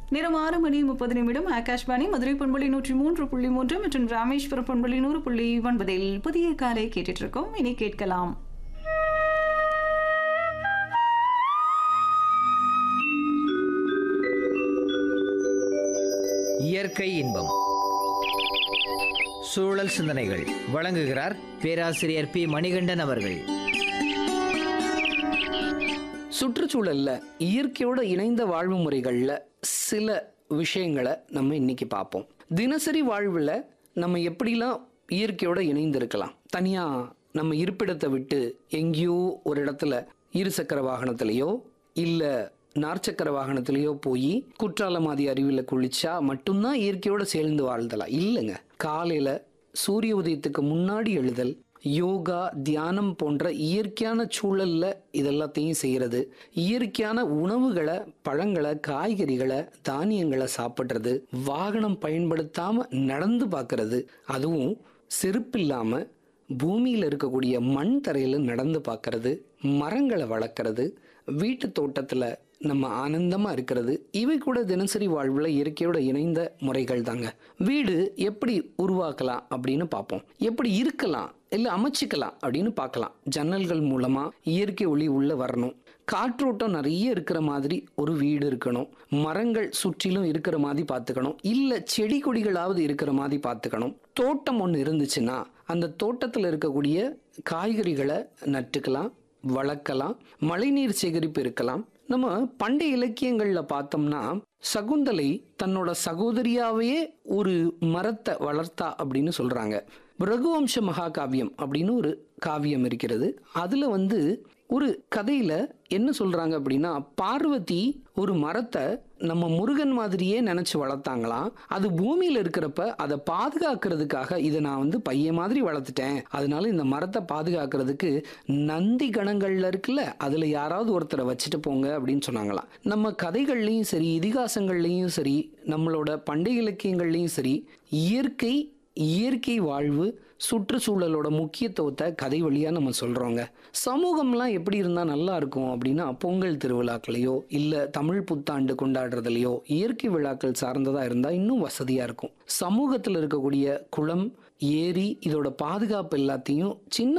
நேரம் ஆறு மணி முப்பது நிமிடம் ஆகாஷ்வாணி மதுரை பண்பொழி நூற்றி மூன்று புள்ளி மூன்று மற்றும் ராமேஸ்வரம் பண்பொழி நூறு புள்ளி ஒன்பதில் புதிய காலை கேட்டுட்டு இருக்கோம் இனி கேட்கலாம் இயற்கை இன்பம் சூழல் சிந்தனைகள் வழங்குகிறார் பேராசிரியர் பி மணிகண்டன் அவர்கள் சுற்றுச்சூழல்ல இயற்கையோட இணைந்த வாழ்வு முறைகள்ல சில விஷயங்களை நம்ம இன்னைக்கு பார்ப்போம் தினசரி வாழ்வுல நம்ம எப்படிலாம் இயற்கையோட இணைந்திருக்கலாம் தனியா நம்ம இருப்பிடத்தை விட்டு எங்கேயோ ஒரு இடத்துல இருசக்கர வாகனத்திலேயோ இல்ல நாற்சக்கர வாகனத்திலேயோ போய் குற்றாலமாதி அருவியில் குளிச்சா மட்டும்தான் இயற்கையோட சேர்ந்து வாழ்தலாம் இல்லைங்க காலையில சூரிய உதயத்துக்கு முன்னாடி எழுதல் யோகா தியானம் போன்ற இயற்கையான சூழல்ல இதெல்லாத்தையும் செய்யறது இயற்கையான உணவுகளை பழங்களை காய்கறிகளை தானியங்களை சாப்பிட்றது வாகனம் பயன்படுத்தாம நடந்து பார்க்கறது அதுவும் செருப்பில்லாம பூமியில் இருக்கக்கூடிய மண் தரையில் நடந்து பார்க்கறது மரங்களை வளர்க்கறது வீட்டு தோட்டத்தில் நம்ம ஆனந்தமாக இருக்கிறது இவை கூட தினசரி வாழ்வில் இயற்கையோட இணைந்த முறைகள் தாங்க வீடு எப்படி உருவாக்கலாம் அப்படின்னு பார்ப்போம் எப்படி இருக்கலாம் இல்லை அமைச்சிக்கலாம் அப்படின்னு பார்க்கலாம் ஜன்னல்கள் மூலமாக இயற்கை ஒளி உள்ள வரணும் காற்றோட்டம் நிறைய இருக்கிற மாதிரி ஒரு வீடு இருக்கணும் மரங்கள் சுற்றிலும் இருக்கிற மாதிரி பார்த்துக்கணும் இல்லை செடி கொடிகளாவது இருக்கிற மாதிரி பார்த்துக்கணும் தோட்டம் ஒன்று இருந்துச்சுன்னா அந்த தோட்டத்தில் இருக்கக்கூடிய காய்கறிகளை நட்டுக்கலாம் வளர்க்கலாம் மழைநீர் சேகரிப்பு இருக்கலாம் நம்ம பண்டைய இலக்கியங்கள்ல பார்த்தோம்னா சகுந்தலை தன்னோட சகோதரியாவே ஒரு மரத்தை வளர்த்தா அப்படின்னு சொல்றாங்க ரகுவம்ச மகாகாவியம் அப்படின்னு ஒரு காவியம் இருக்கிறது அதுல வந்து ஒரு கதையில என்ன சொல்றாங்க அப்படின்னா பார்வதி ஒரு மரத்தை நம்ம முருகன் மாதிரியே நினைச்சு வளர்த்தாங்களாம் அது பூமியில இருக்கிறப்ப அதை பாதுகாக்கிறதுக்காக இதை நான் வந்து பையன் மாதிரி வளர்த்துட்டேன் அதனால இந்த மரத்தை பாதுகாக்கிறதுக்கு நந்தி கணங்கள்ல இருக்குல்ல அதுல யாராவது ஒருத்தரை வச்சுட்டு போங்க அப்படின்னு சொன்னாங்களாம் நம்ம கதைகள்லையும் சரி இதிகாசங்கள்லையும் சரி நம்மளோட பண்டைய இலக்கியங்கள்லையும் சரி இயற்கை இயற்கை வாழ்வு சுற்றுச்சூழலோட முக்கியத்துவத்தை கதை வழியாக நம்ம சொல்கிறோங்க சமூகம்லாம் எப்படி இருந்தால் நல்லா இருக்கும் அப்படின்னா பொங்கல் திருவிழாக்களையோ இல்லை தமிழ் புத்தாண்டு கொண்டாடுறதுலையோ இயற்கை விழாக்கள் சார்ந்ததாக இருந்தால் இன்னும் வசதியாக இருக்கும் சமூகத்தில் இருக்கக்கூடிய குளம் ஏரி இதோட பாதுகாப்பு எல்லாத்தையும் சின்ன